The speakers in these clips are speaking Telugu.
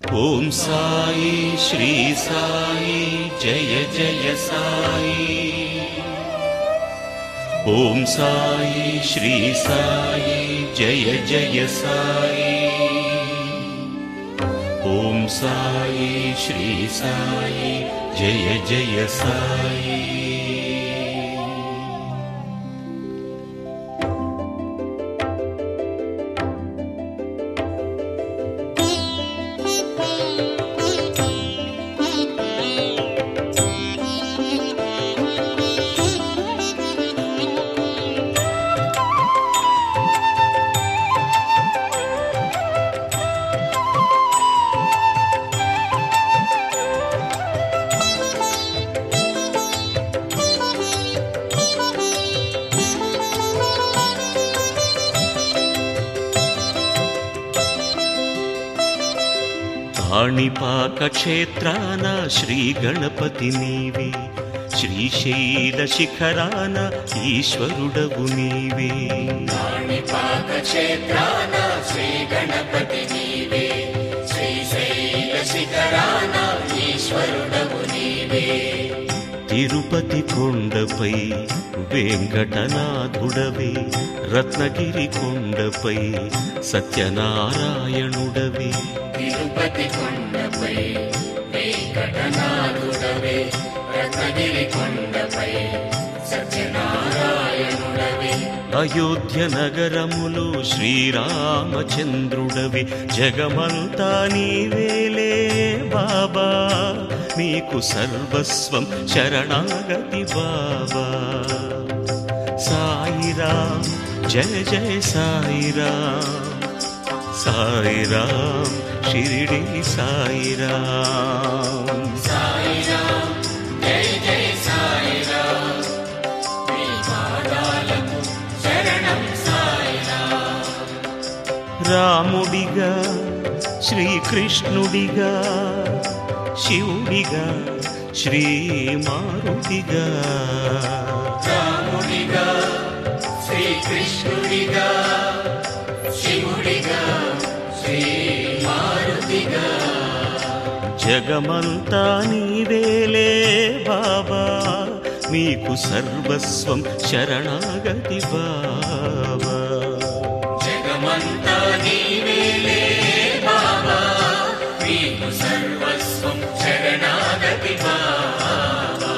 ఓం సాయి శ్రీ సాయి జయ జయ సాయి ఓం సాయి శ్రీ సాయి జయ జయ సాయి ఓం సాయి శ్రీ సాయి జయ జయ సాయి కాణిపాక క్షేత్రాన శ్రీ గణపతి నీవే శ్రీశైల శిఖరాన ఈశ్వరుడవు నీవే కాణిపాక క్షేత్రాన శ్రీ గణపతి నీవే శ్రీశైల శిఖరాన ఈశ్వరుడవు నీవే తిరుపతి కొండపై వెంకటనాథుడవే రత్నగిరి కొండపై సత్యనారాయణుడవే తిరుపతి కొండపై వెంకటనాథుడవే రత్నగిరి కొండపై సత్యనారాయణుడవే అయోధ్య నగరములు శ్రీరామచంద్రుడవి జగమంతా నీవేలే బాబా నీకు సర్వస్వం శరణాగతి బాబా సాయిరాం జయ జయ సాయిరాం సాయిరాం షిరిడి సాయిరాం సాయిరాం జై జై సాయిరాం మీ పాదాలకు శరణం సాయిరాం రాముడిగా శ్రీకృష్ణుడిగా శివుడిగా శ్రీమారుడిగా రాముడిగా శ్రీకృష్ణుడిగా శివుడిగా శ్రీ మారుతిగా జగమంతా నీవేలే బాబా నీకు సర్వస్వం శరణాగతి బాబా జగమంతా నీవేలే బాబా నీకు సర్వస్వం శరణాగతి బాబా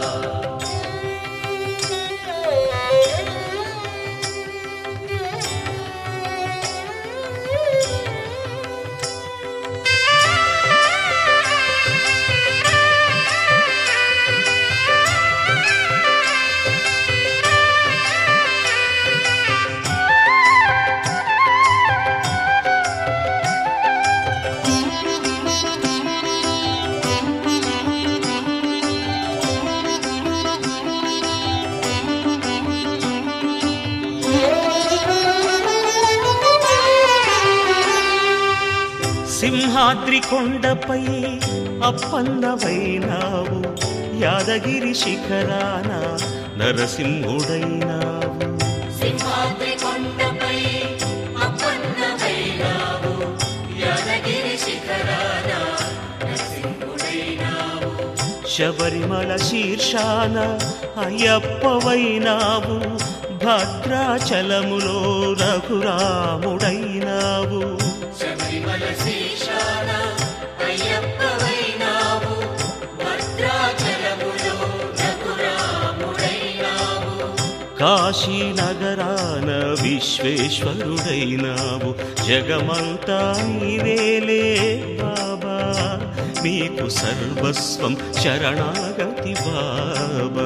సింహాద్రి కొండపై అప్పన్నవైనావు యాదగిరి శిఖరాన నరసింహుడైనావు సింహాద్రి కొండపై అప్పన్నమైనావు యాదగిరి శిఖరాన నరసింహుడైనావు శబరిమల శీర్షాన అయ్యప్పవైనావు భద్రాచలములో రఘురాముడైనావు శబరిమల శీర్షాన అయ్యప్పవైనావు భద్రాచలములో రఘురాముడైనావు కాశీనగరాన విశ్వేశ్వరుడైనావు జగమంతా నీవేలే బాబా నీకు సర్వస్వం శరణాగతి బాబా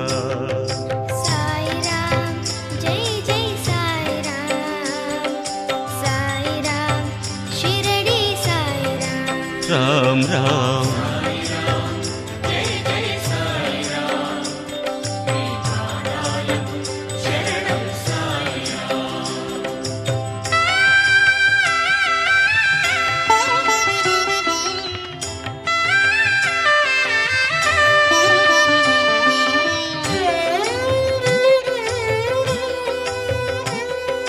సాయిరాం జై జై సాయిరాం సాయిరాం షిరడి సాయిరాం రామ్ రామ్ జై జై సాయిరాం మీ పాదాలకు శరణం సాయిరాం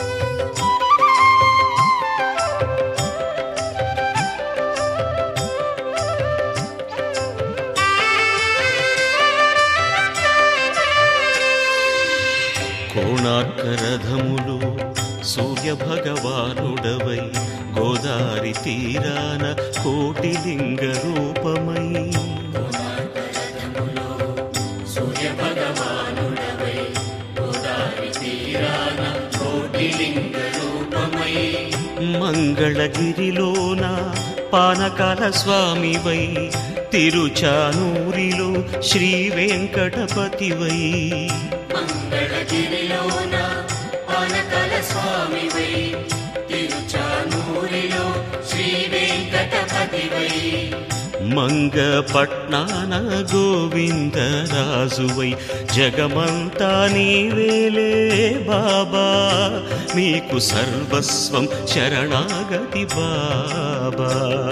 ఆ సూర్య భగవానుడవై గోదారి తీరాన కోటిలింగ రూపమై సూర్య భగవానుడవై గోదావరి తీరాన కోటిలింగ రూపమై మంగళగిరిలోన పానకాల స్వామివై తిరుచానూరిలో శ్రీ వెంకటపతివై మంగళగిరిలోన పానకాల స్వామివై తిరుచానూరిలో శ్రీ వెంకటపతివై మంగపట్నాన గోవిందరాజువై జగమంతా నీవేలే బాబా మీకు సర్వస్వం శరణాగతి బాబా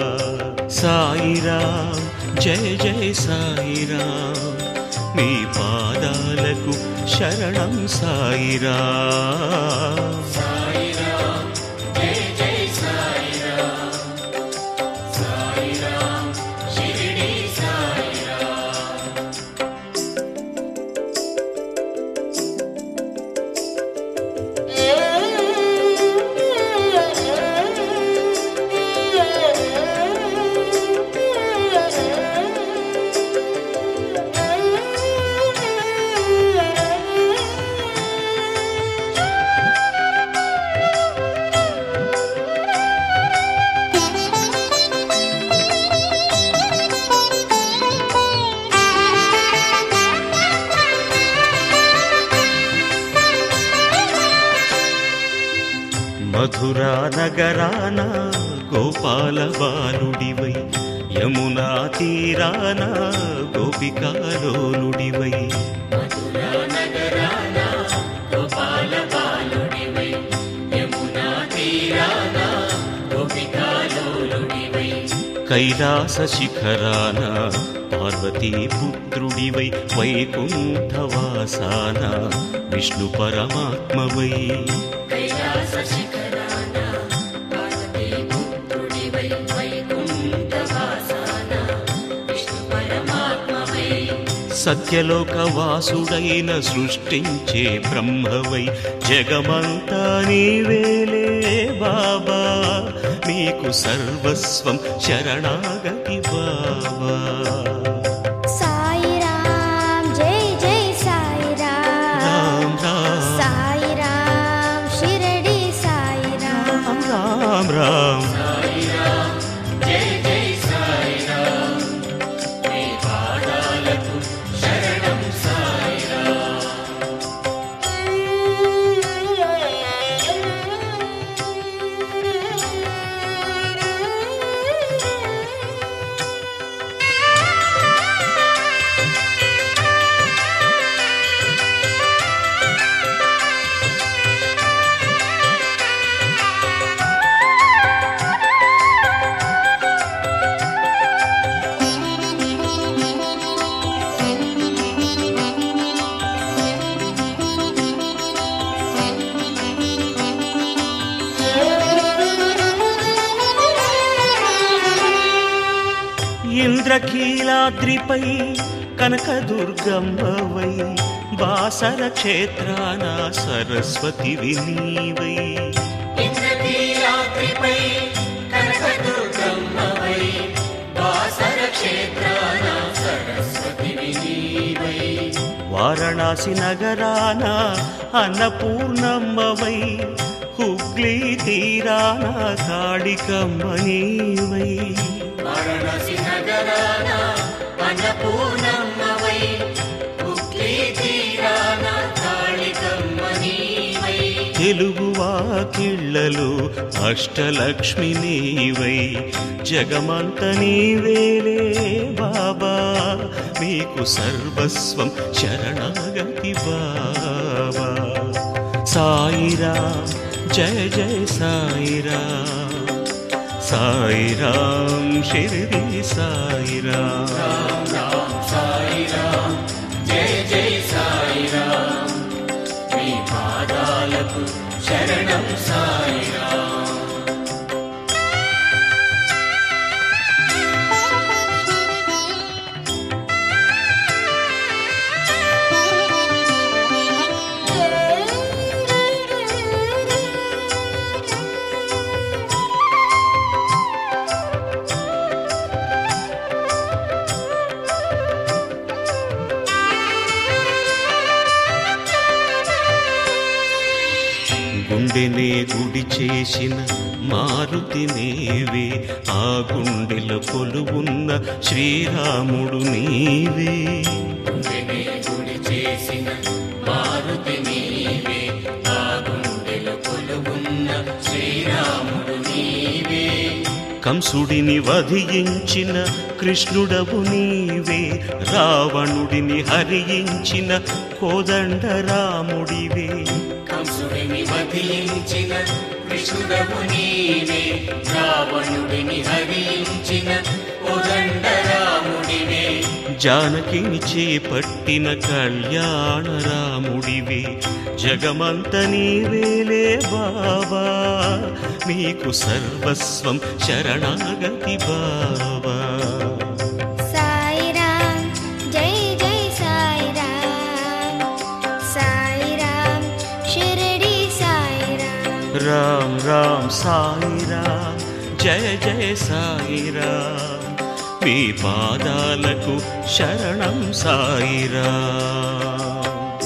సాయిరాం జయ జయ సాయిరాం మీ పాదాలకు శరణం సాయిరాం సాయిరాం జై జై సాయిరాం సాయిరాం షిరిడి సాయిరాం మధురా నగరాన గోపాల బాలుడివై యమునా తీరాన గోపికాలోలుడివై మధురా నగరాన గోపాల బాలుడివై యమునా తీరాన గోపికాలోలుడివై కైలాస శిఖరాన పార్వతీ పుత్రుడివై వైకుంఠవాసాన విష్ణు పరమాత్మవై కైలాస శిఖరాన పార్వతీ పుత్రుడివై వైకుంఠవాసాన విష్ణు పరమాత్మవై సత్యలోకవాసుడైన సృష్టించే బ్రహ్మవై జగమంతా నీవేలే బాబా మీకు సర్వస్వం శరణాగతి బాబా సాయిరాం జై జై సాయిరాం రామ్ రామ్ సాయిరాం షిరడి సాయిరాం రామ్ రామ్ సాయిరాం జై జై సాయిరాం మీ పాదాలకు శరణం సాయిరాం ఇంద్రకీలాద్రిపై కనకదుర్గమ్మవై బాసర క్షేత్రాన సరస్వతి వినీవై ఇంద్రకీలాద్రిపై కనకదుర్గమ్మవై వాసర క్షేత్రాన సరస్వతి వినీవై వారణాసి నగరాన అన్నపూర్ణమ్మవై హుగ్లీ తీరాన కాళికమ్మనీవై వారణాసి నగరాన అన్నపూర్ణమ్మవై ఉక్లీ తీరాన కాళికమ్మ నీవై తెలుగు వాకిళ్ళలు అష్టలక్ష్మి నీవై జగమంత నీవేలే బాబా మీకు సర్వస్వం శరణాగతి బాబా సాయిరా జయ జయ సాయిరా సాయిరాం షిరిడి సాయిరా రామ్ రామ్ సాయిరామ్ జై జై సాయిరామ్ మీ పాదాలకు శరణం సాయిరామ్ Thank you. గుండెనే గుడి చేసిన మారుతి నీవే ఆ గుండెలో కొలువున్న శ్రీరాముడు నీవే గుండెనే గుడి చేసిన మారుతి నీవే ఆ గుండెలో కొలువున్న శ్రీరాముడు నీవే కంసుడిని వధించిన కృష్ణుడవు నీవే రావణుడిని హరించిన కోదండరాముడివే కంసుడిని వధించిన కృష్ణుడవు నీవే రావణుడిని హరించిన ఉదండరాముడివే జానకిని చేపట్టిన కళ్యాణరాముడివే జగమంత నీవేలే బాబా నీకు సర్వస్వం శరణాగతి బాబా సాయిరాం జై జై సాయిరాం సాయిరాం షిరిడి సాయిరాం రామ్ రామ్ సాయిరామ్ జయ జయ సాయిరామ్ మీ పాదాలకు శరణం సాయిరామ్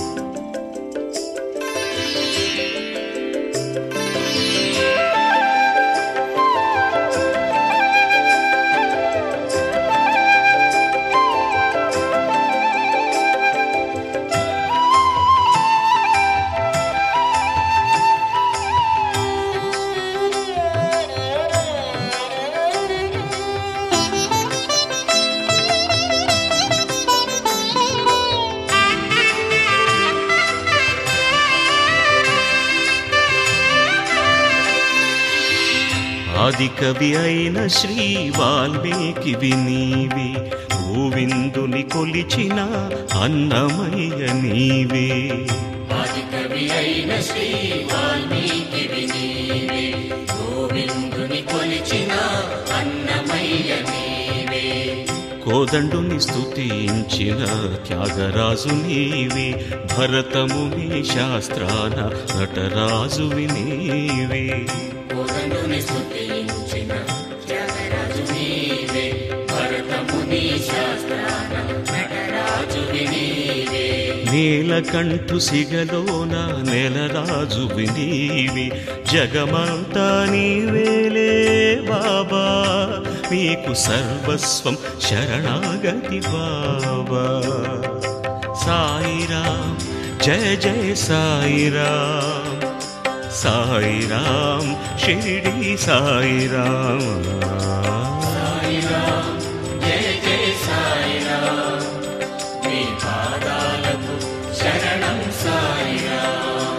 ఆది కవి అయిన శ్రీ వాల్మీకి నీవే గోవిందుని కొలిచిన అన్నమయ్య నీవే ఆది కవి అయిన శ్రీ వాల్మీకి నీవే గోవిందుని కొలిచిన అన్నమయ్య నీవే కోదండుని స్తుతించిన త్యాగరాజు నీవే భరతముని శాస్త్రాన నటరాజువి నీవే కోదండుని స్తుతించిన త్యాగరాజు నీవే భరతముని శాస్త్రాన నటరాజువి నీవే నీలకంఠు సిగలోన నెలరాజు నీవి జగమంతా నీవేలే బాబా నీకు సర్వస్వం శరణాగతి బాబా సాయిరామ్ జయ జయ సాయిరామ్ సాయిరామ్ షిరిడి సాయిరామ్ సాయిరాం జయ జయ సాయిరాం మీ పాదాలకు శరణం సాయిరాం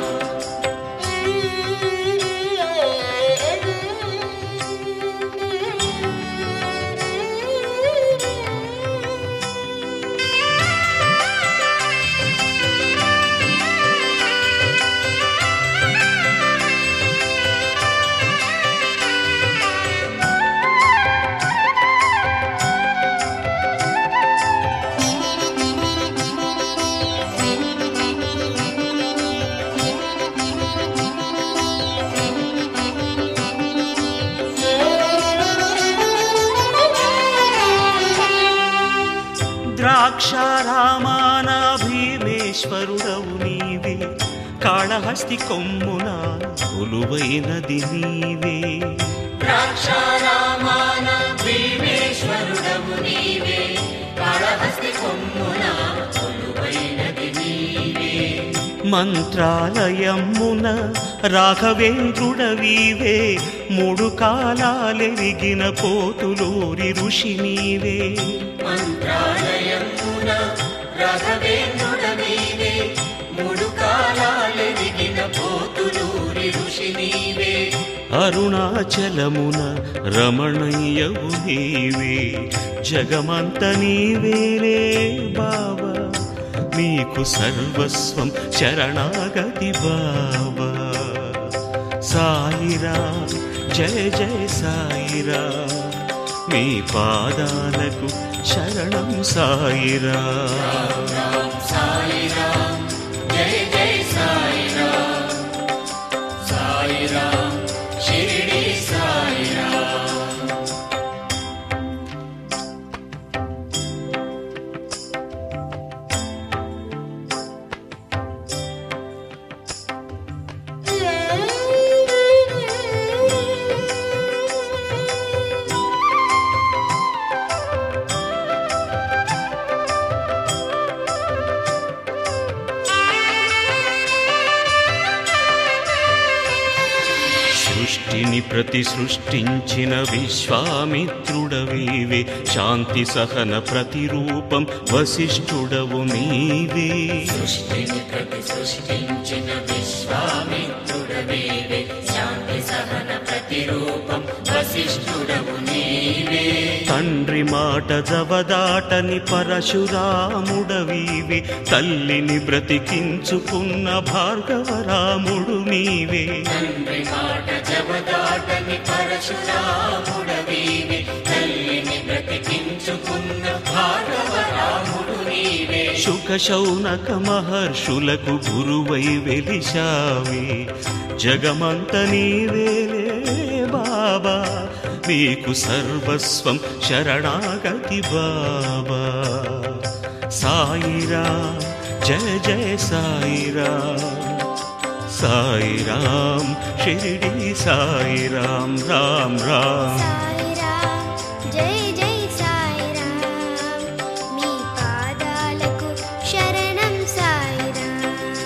ద్రాక్షారామాన భీమేశ్వరుడవు నీవే కాళహస్తి కొమ్మున కొలువైనది నీవే ద్రాక్షారామాన భీమేశ్వరుడవు నీవే కాళహస్తి కొమ్మున కొలువైనది నీవే మంత్రాలయమ్మున రాఘవేంద్రుడవీవే మూడు కాలాలెరిగిన పోతులూరి ఋషి నీవే మంత్రాలయమున రాఘవేంద్రుడ నీవే మూడు కాలాలెదిగిన పోతులూరి ఋషి నీవే అరుణాచలమున రమణయ్యవు నీవే జగమంత నీవేలే బాబా నీకు సర్వస్వం శరణాగతి బాబా సాయిరా జయ జయ సాయిరా మీ పాదాలకు శరణం సాయిరా సాయిరాం జయ జయ సాయిరాం సాయిరాం షిరిడి సాయిరాం Thank you. ప్రతి సృష్టించిన విశ్వామిత్రుడవీవే శాంతి సహన ప్రతిరూపం వశిష్ఠుడవు నీవే సృష్టిని ప్రతి సృష్టించిన విశ్వామిత్రుడవేవే శాంతి సహన ప్రతిరూపం వశిష్ఠుడవు నీవే తండ్రి మాట జవదాటని పరశురాముడవీవే తల్లిని బ్రతికించుకున్న భార్గవరాముడు నీవే తండ్రి మాట జవదాటని పరశురాముడవీవే తల్లిని బ్రతికించుకున్న భాగవ రాముడు నీవే శుక శౌనక మహర్షులకు గురువై వెలిశావే జగమంత నీవేలే బాబా నీకు సర్వస్వం శరణాగతి బాబా సాయిరా జయ జయ సాయిరా సాయిరామ్ షిరిడి సాయిరామ్ రామ్ రామ్ సాయిరాం జై జై సాయిరాం మీ పాదాలకు శరణం సాయిరాం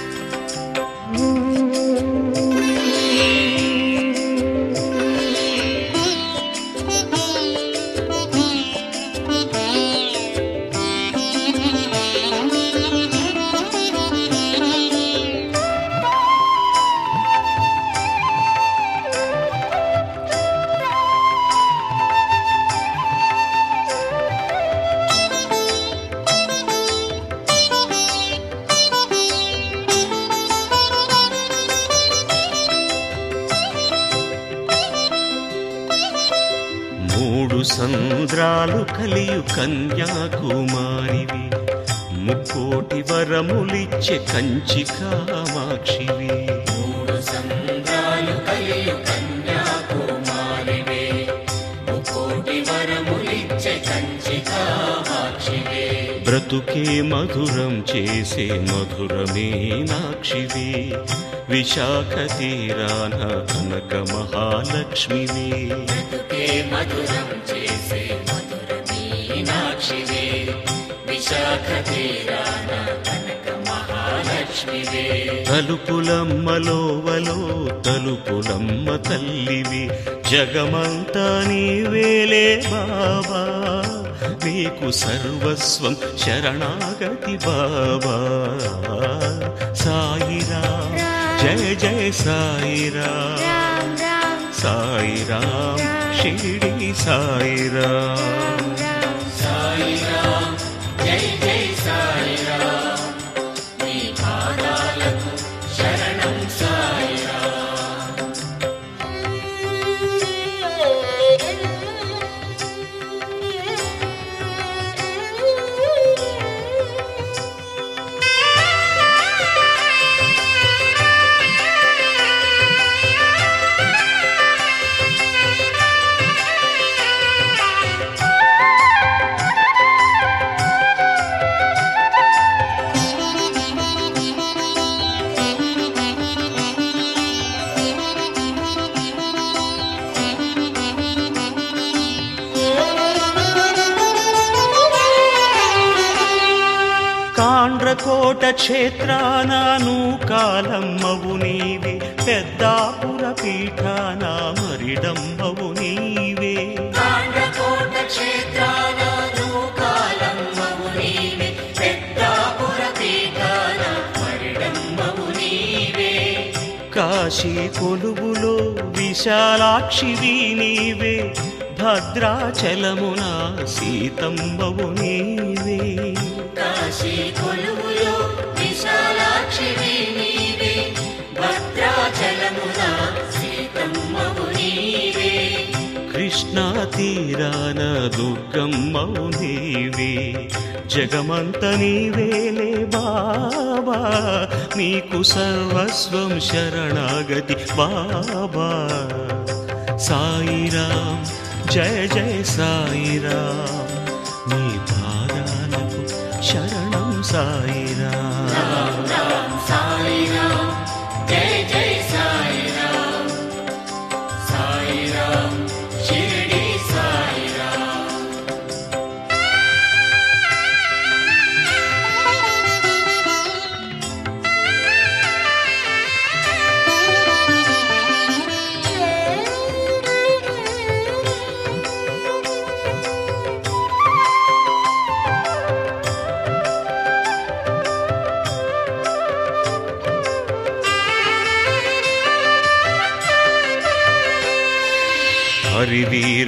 మూడు సంద్రాలు కలియు కన్యాకుమారివి ముక్కోటి వరములిచ్చే కంచి కామాక్షివి మూడు సంద్రాలు కలియు కన్యాకుమారివే ముకోటి వరములిచ్చే కంచి కామాక్షివే బ్రతుకే మధురం చేసే మధుర మీనాక్షివి విశాఖ తీరాన కనక మహాలక్ష్మివి బ్రతుకే మధురం చేసే మధుర మీనాక్షివే విశాఖ తీరాన కనక మహాలక్ష్మివే తలుపులమ్మలోవలో తలుపులమ్మ తల్లివి జగమంతా నీవేలే బాబా నీకు సర్వస్వం శరణాగతి బాబా సాయిరా జయ జయ సాయిరా రామ్ రామ్ సాయిరామ్ షిరిడి సాయిరామ్ రామ్ సాయిరామ్ జై జై సాయిరామ్ మీ పాదాలకు శరణం సాయిరామ్ కాండ్రకోట క్షేత్రానాను కాలమ్మవు నీవే పెద్దాపుర పీఠాన మరిడమ్మవు నీవే కాండ్రకోట క్షేత్రాలను కాలమ్మవు నీవే పెద్దాపుర పీఠాన మరిడమ్మవు నీవే కాశీ కొలువులో విశాలాక్షివి నీవే భద్రాచలమున సీతమ్మవు నీవే కాశీ కొలువులో విశాలాక్షివి నీవే భద్రాచలమున సీతమ్మవు నీవే కృష్ణా తీరాన దుర్గమ్మవు నీవే జగమంత నీవేలే బాబా నీకు సర్వస్వం శరణాగతి బాబా సాయిరామ్ జయ జయ సాయిరామ్ నీ పాదాలకు శరణం సాయిరామ్ సాయిరామ్ జై జై సాయిరామ్ సాయిరామ్ షిరిడి సాయిరామ్ రామ్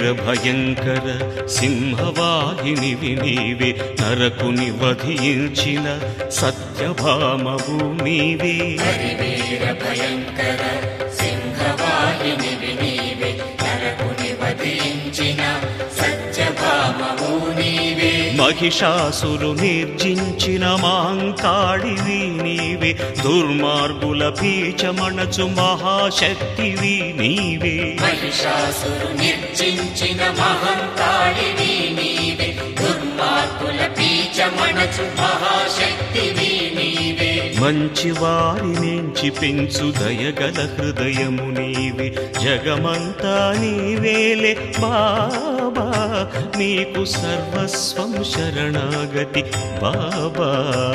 భయంకర సింహవాహినివి నీవే నరకుని వధించిన సత్యభామవు నీవే హరివీర భయంకర సింహవాహిని నీవే నరకుని వధించిన సత్యభామవు నీవే మహిషాసురు నిర్జించిన మాంకాళివి నీవే దుర్మార్గుల పీచమణచు మహాశక్తివి నీవే మహిషాసురు నిర్జించిన మహంకాళివి నీవే దుర్మార్గుల పీచమణచు మహాశక్తివి నీవే మంచి వారి నుంచి పెంచు దయగల హృదయము నీవే జగమంతా నీవేలే బాబా నీకు సర్వస్వం శరణాగతి బాబా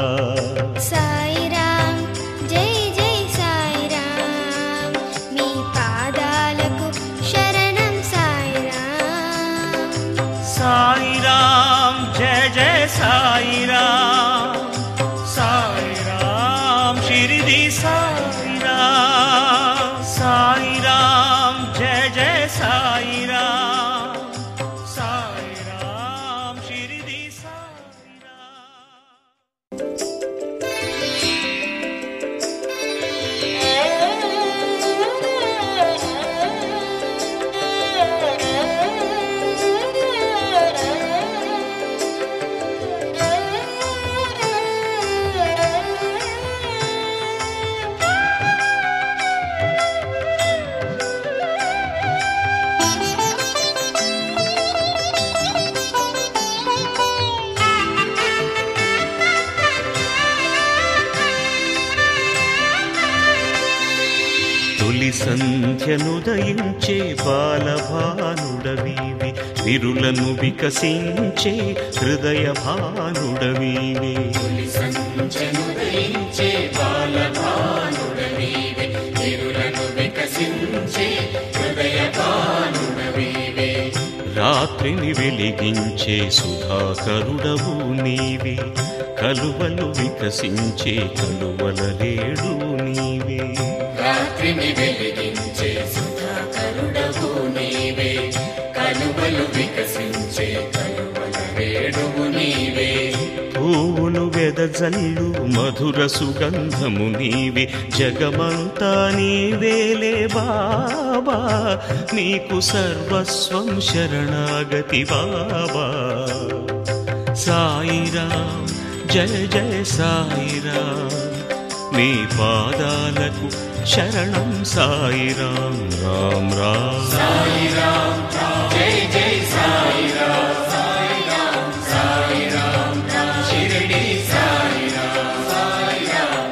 సాయిరాం జై జై సాయిరాం మీ పాదాలకు శరణం సాయిరాం సాయిరాం జయ జయ సాయిరాం సాయిరాం షిరిడి సాయిరాం సాయిరాం జయ జయ సాయిరాం సాయిరాం షిరిడి సాయిరాం తొలి సంధ్యనుదయించే బాలభానుడవీవి విరులను వికసించే హృదయ భానుడవీవి సంచనుదయించే బాలభానుడవీవే తిరులను వికసించే హృదయ భానుడవీవే రాత్రిని వెలిగించే సుధాకరుడవు నీవే కలువలు వికసించే కలువల లేడు నీవే రాత్రిని వెలిగించే సుధాకరుడవు నీవే కలువలు వికసించే కలువల వేడువు నీవే పువ్వులు వెదజల్లు మధుర సుగంధము నీవే జగమంతా నీవేలే బాబా నీకు సర్వస్వం శరణాగతి బాబా సాయిరాం జయ జయ సాయిరాం మీ పాదాలకు శరణం సాయిరాం రామ్ రామ్ జై జై సాయిరాం సాయిరాం సాయిరాం షిరిడి సాయిరాం సాయిరాం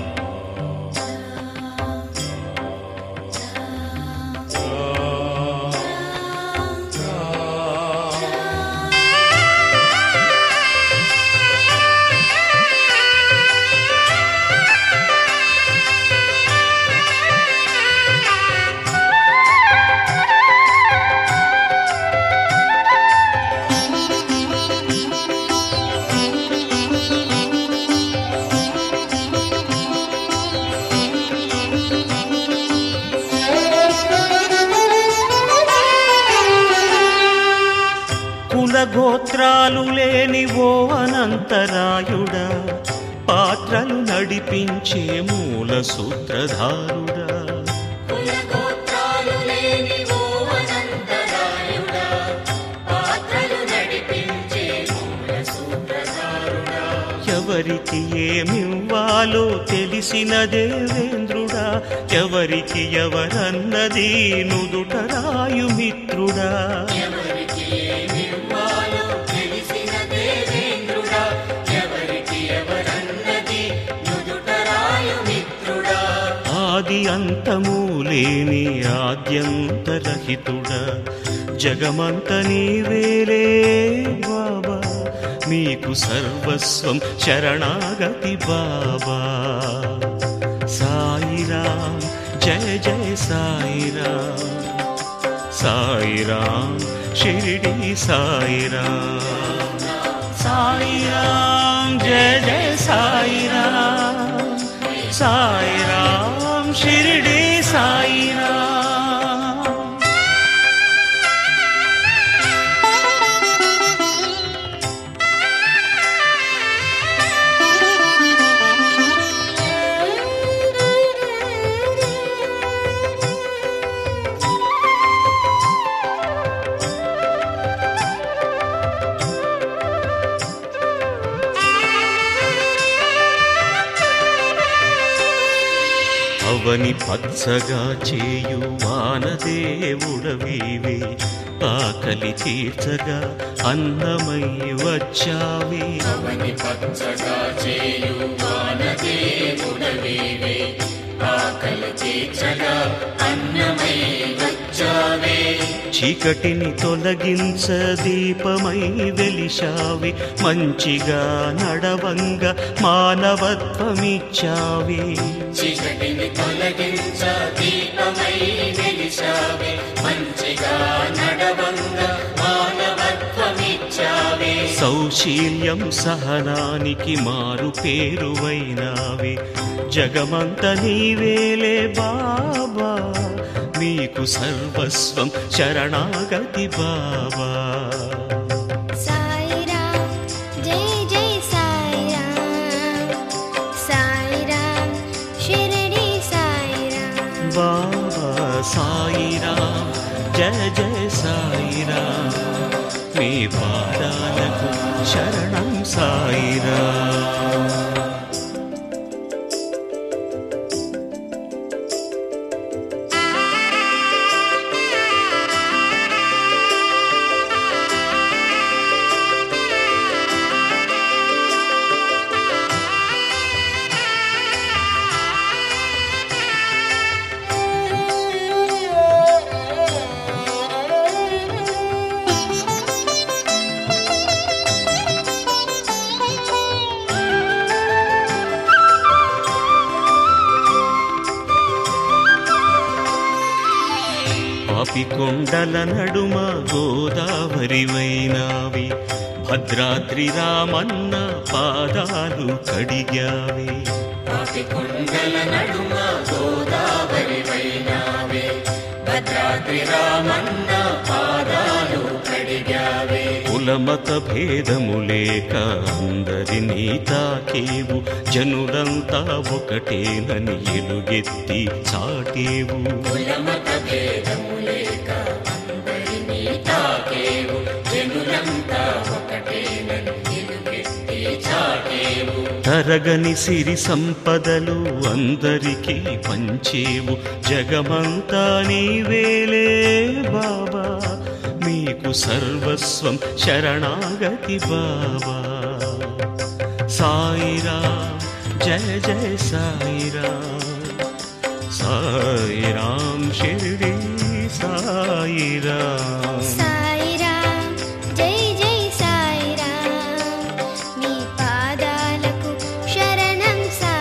కులగోత్రాలు లేని ఓ అనంతరాయుడా పాత్రలు నడిపించే మూల సూత్రధారుడా కులగోత్రాలు లేని ఓ అనంతరాయుడా పాత్రలు నడిపించే మూల సూత్రధారుడా ఎవరికి ఏమివ్వాలో తెలిసిన దేవేంద్రుడా ఎవరికి ఎవరన్నది నుదుట రాయుమిత్రుడా ఎవరికి ఏమివ్వాలో తెలిసిన దేవేంద్రుడా ఎవరికి ఎవరన్నది నుదుట రాయు మిత్రుడా ఆది అంతము లేని ఆద్యంతరహితుడా జగమంత నీవేలే బాబా మీకు సర్వస్వం శరణాగతి బాబా సాయిరాం జయ జయ సాయిరాం సాయిరాం షిరిడి సాయిరాం సాయిరాం జయ జయ సాయిరాం సాయిరాం షిరిడి సాయిరాం అవని పచ్చగా చేయు వానదేవుడవీవే ఆకలి తీర్చగా అన్నమై వచ్చావే అవని పచ్చగా చేయు వానదేవుడవేవే ఆకలి తీర్చగా అన్నమై వచ్చావే చీకటిని తొలగించ దీపమై వెలిశావి మంచిగా నడవంగా మానవత్వమిచ్చావి చీకటిని తొలగించ దీపమై వెలిశావే మంచిగా నడవంగా మానవత్వమిచ్చావే సౌశీల్యం సహనానికి మారు పేరువైనావి జగమంత నీవేలే బాబా మీకు సర్వస్వం శరణాగతి బాబా సాయిరామ్ జై జై సాయిరామ్ సాయిరామ్ షిరిడి సాయిరామ్ బాబా సాయిరామ్ జయ జయ సాయిరామ్ మీ పాదాలకు శరణం సాయిరామ్ పాపికొండల నడుమ గోదావరి వైనావి భద్రాద్రి రామన్న పాదాలు కడిగావి పాపి కొండల నడుమ గోదావరి వైనావే భద్రాద్రి రామన్న పాదాలు కడిగావే కులమత భేదము లేక అందరినీ తాకేవు జనులంతా ఒకటేనని ఎలుగెత్తి చాటేవు కులమత భేదము లేక అందరినీ తాకేవు జనులంతా ఒకటేనని నిలుగెత్తి చాటేవు తరగని సిరి సంపదలు అందరికీ పంచేవు జగమంతా నీవేలే బాబా మీకు సర్వస్వం శరణాగతి బాబా సాయిరామ్ జయ జయ సాయిరామ్ సాయిరామ్ షిరిడి సాయిరామ్ సాయిరామ్ జై జై సాయిరామ్ మీ పాదాలకు శరణం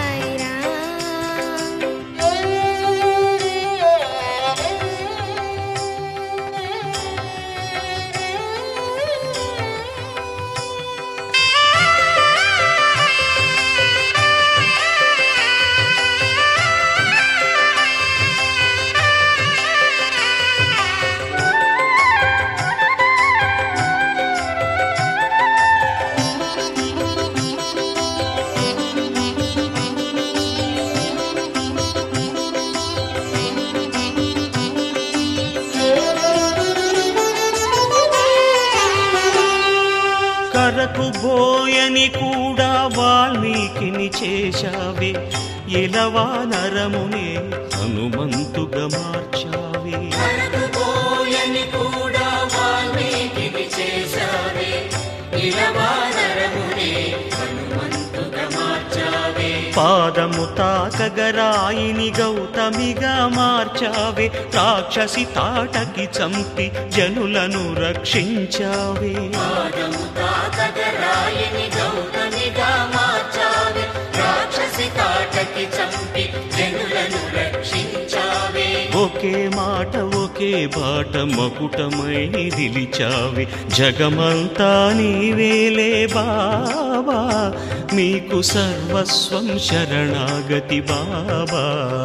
కరకు బోయని కూడా వాల్మీకిని చేశావే ఎలవా నరమునే హనుమంతుగా మార్చావే పోయని కూడా వాల్మీకి చేశావే ఇలవానరమునే హనుమంతుగా మార్చావే పాదము తాకగరాయిని గౌతమిగా మార్చావే రాక్షసి తాటకి చంపి జనులను రక్షించావే పాదము తాకగరాయిని గౌతమిగా మార్చావే రాక్షసి తాటకి చంపి జనులను రక్షించావే ఒకే మాట ఒకే బాట మకుటమై నిలిచావి జగమంతా నీవేలే బాబా మీకు సర్వస్వం శరణాగతి బాబా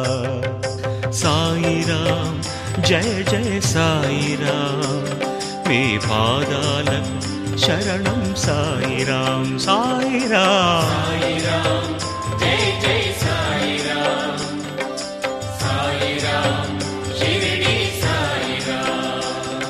సాయిరామ్ జయ జయ సాయిరామ్ మీ పాదాలకు శరణం సాయిరామ్ సాయిరామ్ జై జై సాయిరామ్ సాయిరామ్ షిరిడి సాయిరామ్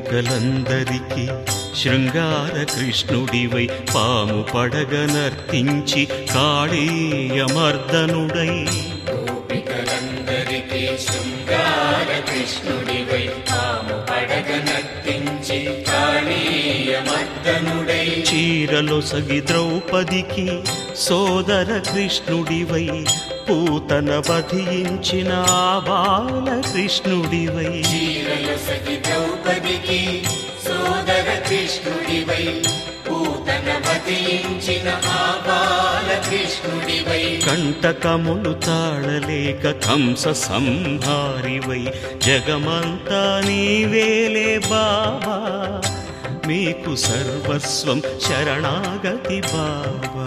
గోపికలందరికీ శృంగార కృష్ణుడివై పాము పడగ నర్తించి కాళీయమర్దనుడై గోపికలందరికీ శృంగార కృష్ణుడివై పాము పడగ నర్తించి కాళీయమర్దనుడై చీరలొసగి ద్రౌపదికి సోదర కృష్ణుడివై పూతన వధించిన ఆ బాల కృష్ణుడివై చీరలు సగి ద్రౌపదికి సోదర కృష్ణుడివై పూతన వధించిన ఆ బాల కృష్ణుడివై కంటకములు తాళలేక కంస సంహారివై జగమంతా నీవేలే బాబా మీకు సర్వస్వం శరణాగతి బాబా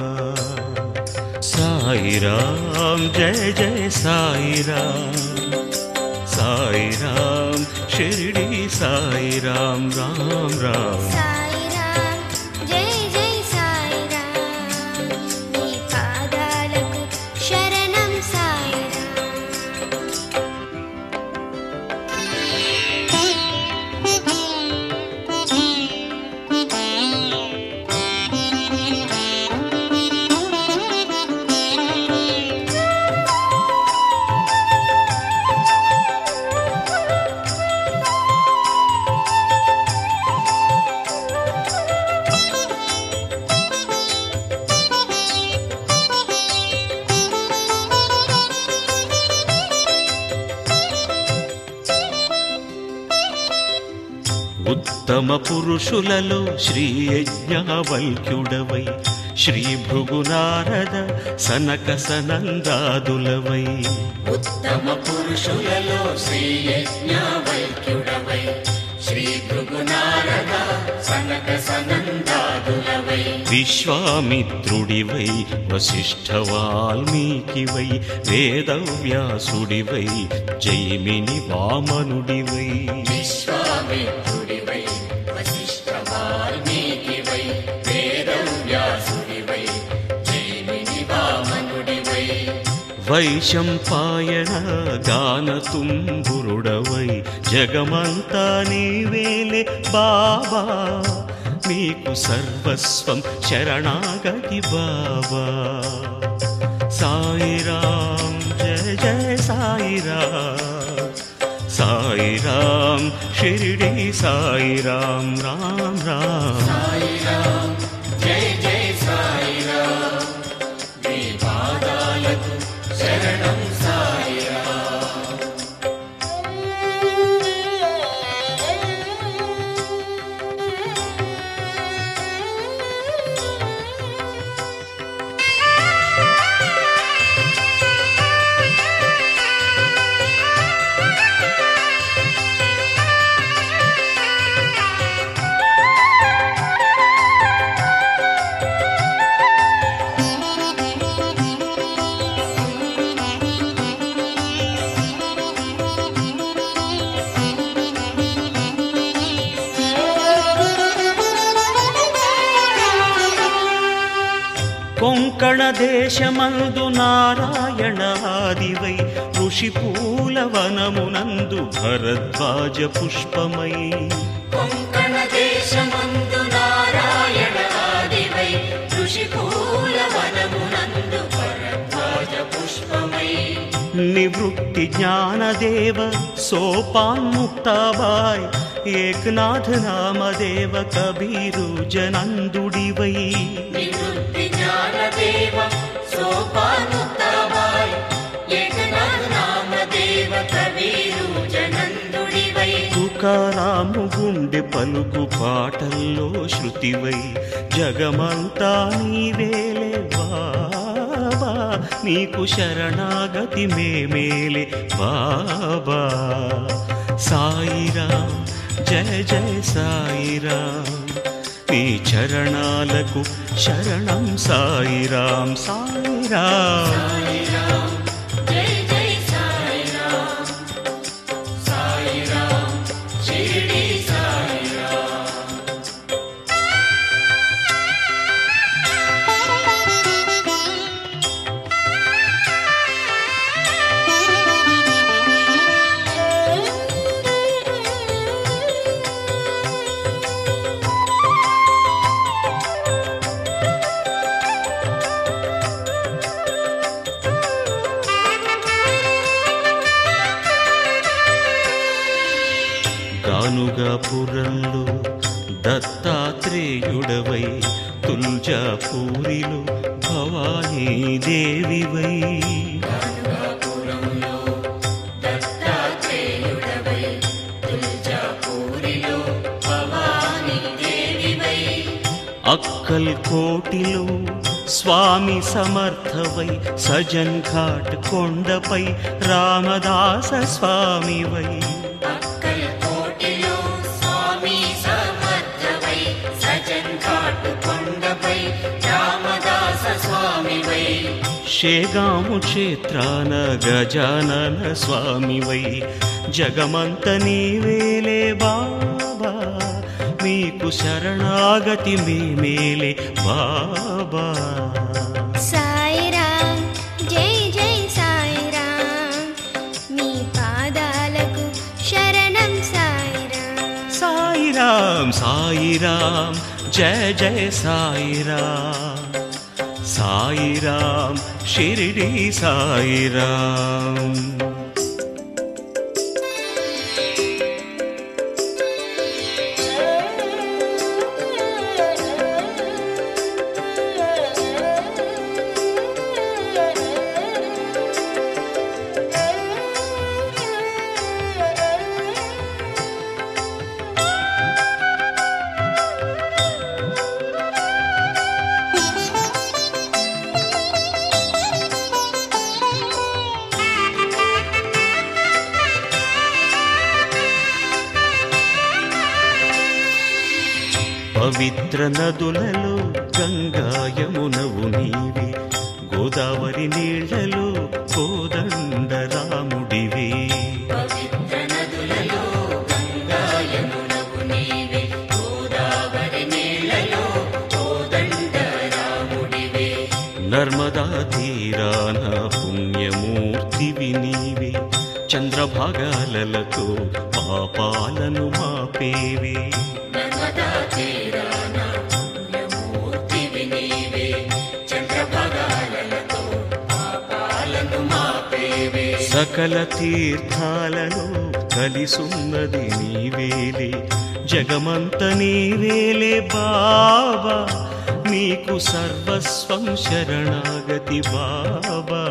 సాయిరాం జయ జయ సాయిరాం సాయిరాం షిరిడి సాయిరాం రామ్ రామ్ సాయిరామ్ జై జై సాయిరామ్ నీ పాదాలకు శరణం సాయిరామ్ ఉత్తమ పురుషులలో శ్రీ యజ్ఞవల్క్యుడవై శ్రీ భృగునారద సనక సనందాదులవై ఉత్తమ పురుషులలో శ్రీ యజ్ఞవైక్యుడవై శ్రీ భృగునారద సనక సనందాదులవై విశ్వామిత్రుడివై వశిష్ఠ వాల్మీకివై వేదవ్యాసుడివై జైమిని వామనుడివై విశ్వామిత్రుడివై వశిష్ఠ వాల్మీకివై వేదవ్యాసుడివై జైమిని వామనుడివై వైశంపాయన గానతుంబురుడవై జగమంతా నీవేలే బాబా మీకు సర్వస్వం శరణాగతి బాబా సాయిరాం జయ జయ సాయిరాం సాయిరాం షిరిడి సాయిరాం రామ్ రామ్ సాయిరామ్ జై జై సాయిరామ్ మీ పాదాలకు శరణం సాయిరామ్ కొంకణ దేశమందు నారాయణ ఆదివై ఋషి పూలవనమునందు భరద్వాజ పుష్పమై కొంకణ దేశమందు నారాయణ ఆదివై ఋషి పూల వనమునందు భరద్వాజ పుష్పమై నివృత్తి జ్ఞానదేవ సోపాన్ముక్తాబాయ్ ఏకనాథ నామదేవ కబీరు జనందుడివై నివృత్తి జ్ఞానదేవ సోపానుక్తాబాయ్ ఏకనాథ నామదేవ కవీరు జనందుడివై తుకారాము గుండె పలుకు పాటల్లో శృతివై జగమంతా నీవేలే బాబా నీకు శరణాగతి మేమేలే బాబా సాయిరాం జయ జయ సాయిరాం నీ చరణాలకు శరణం సాయిరాం సాయిరాం సాయిరామ్ జై జై సాయిరామ్ సాయిరామ్ షిరిడి సాయిరామ్ Thank you. గనుగాపురంలో దత్తాత్రేయుడవై తుల్జాపూరిలో భవానీ దేవివై గనుగాపురంలో దత్తాత్రేయుడవై తుల్జాపూరిలో భవానీ దేవివై అక్కల్ కోటిలో స్వామి సమర్థవై సజన్ ఘాట్ కొండపై రామదాస స్వామివై అక్కల్ కోటిలో స్వామి సమర్థవై సజన్ ఘాట్ కొండపై రామదాస స్వామివై షేగాము క్షేత్రాన గజానన స్వామివై జగమంత నీవేలే బాబా మీకు శరణాగతి మేమేలే బాబా సాయిరాం జై జై సాయిరాం మీ పాదాలకు శరణం సాయిరాం సాయిరాం సాయిరాం జయ జయ సాయిరాం సాయిరాం షిరిడి సాయిరాం పవిత్ర నదులలో గంగాయమునవు నీవే గోదావరి నీళ్లలో కోదండ రాముడివే పవిత్ర నదులలో గంగాయమునవు నీవే గోదావరి నీళ్లలో కోదండ రాముడివే నర్మదా తీరాన పుణ్యమూర్తివి నీవే చంద్రభాగాలతో పాపాలను మాపేవే నర్మదా తీరాన పుణ్యమూర్తివి నీవే చంద్రభగాలతో పాపాలను మాపేవే సకల తీర్థాలలో కలిసున్నది నీవేలే జగమంత నీవేలే బాబా నీకు సర్వస్వం శరణాగతి బాబా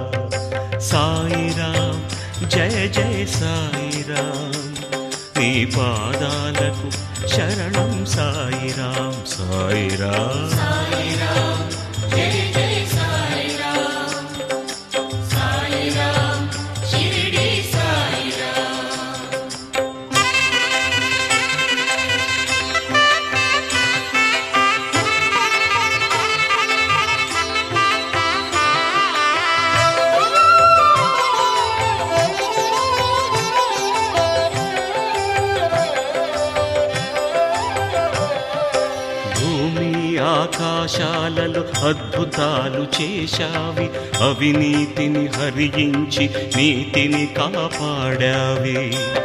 సాయిరాం జయ జయ సాయిరాం నీ పాదాలకు శరణం సాయిరాం సాయిరాం సాయిరాం జై జై సాయిరాం సాయిరాం షిరిడి సాయిరాం భూమి ఆకాశాలలో అద్భుతాలు చేశావి అవినీతిని హరించి నీతిని కాపాడావే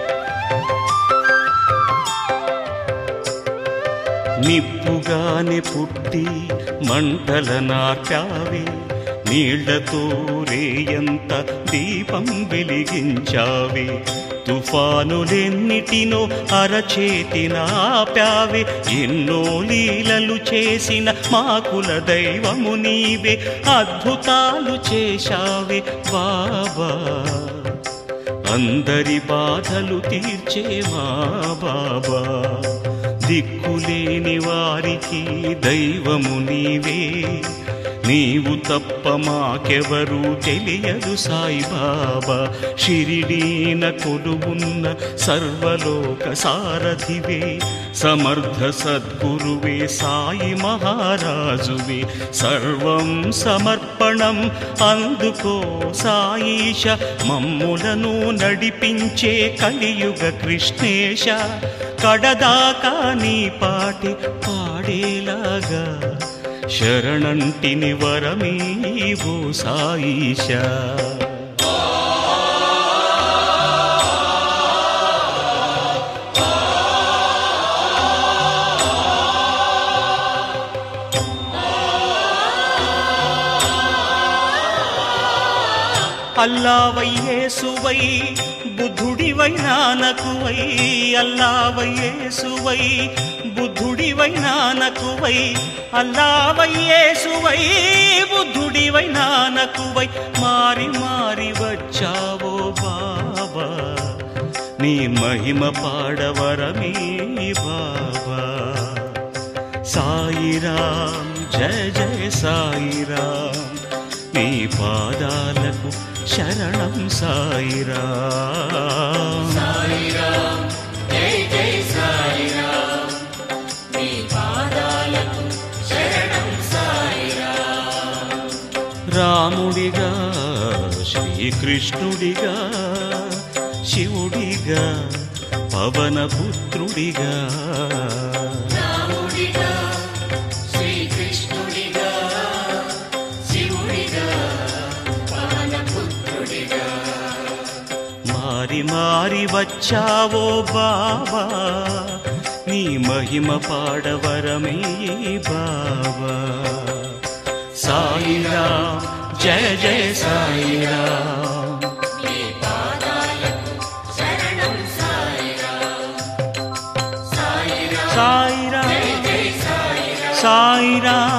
నిప్పుగానే పుట్టి మంటల నాటావే నీళ్లతో రేయంత దీపం వెలిగించావే తుఫానులెన్నిటినో అరచేతిన ఆపావే ఎన్నో లీలలు చేసిన మాకుల దైవము నీవే అద్భుతాలు చేశావే బాబా అందరి బాధలు తీర్చే మా బాబా దిక్కులేని వారికి దైవము నీవే నీవు తప్ప మాకెవరు తెలియదు సాయిబాబా షిరిడీన కొలువున్న సర్వలోక సారథివే సమర్థ సద్గురువే సాయి మహారాజువే సర్వం సమర్పణం అందుకో సాయిష మమ్ములను నడిపించే కలియుగ కృష్ణేశ కడదాకా నీ పాటి పాడేలాగా శరణంటిని వరమీవో సాయిషా అల్లావయ్యేసువై బుద్ధుడివై నానకువై అల్లావయ్యేసువై బుద్ధుడివై నానకువై అల్లావయ్యేసువై బుద్ధుడివై నానకువై మారి మారి వచ్చావో బాబా నీ మహిమ పాడవరమీ బాబా సాయిరాం జయ జయ సాయిరాం నీ పాదాలకు శరణం సాయిరాం సాయిరాం జై జై సాయిరాం మీ పాదాలకు శరణం సాయిరాం రాముడిగా శ్రీకృష్ణుడిగా శివుడిగా పవనపుత్రుడిగా రాముడిగా శ్రీకృష్ణుడిగా శివుడిగా పవనపుత్రుడిగా మారి మారి వచ్చావో బాబా నీ మహిమ పాడవరమే బాబా సాయిరాం జయ జయ సాయిరాం మీ పాదాలకు శరణం సాయిరాం సాయిరాం సాయిరాం జై సాయిరాం సాయిరాం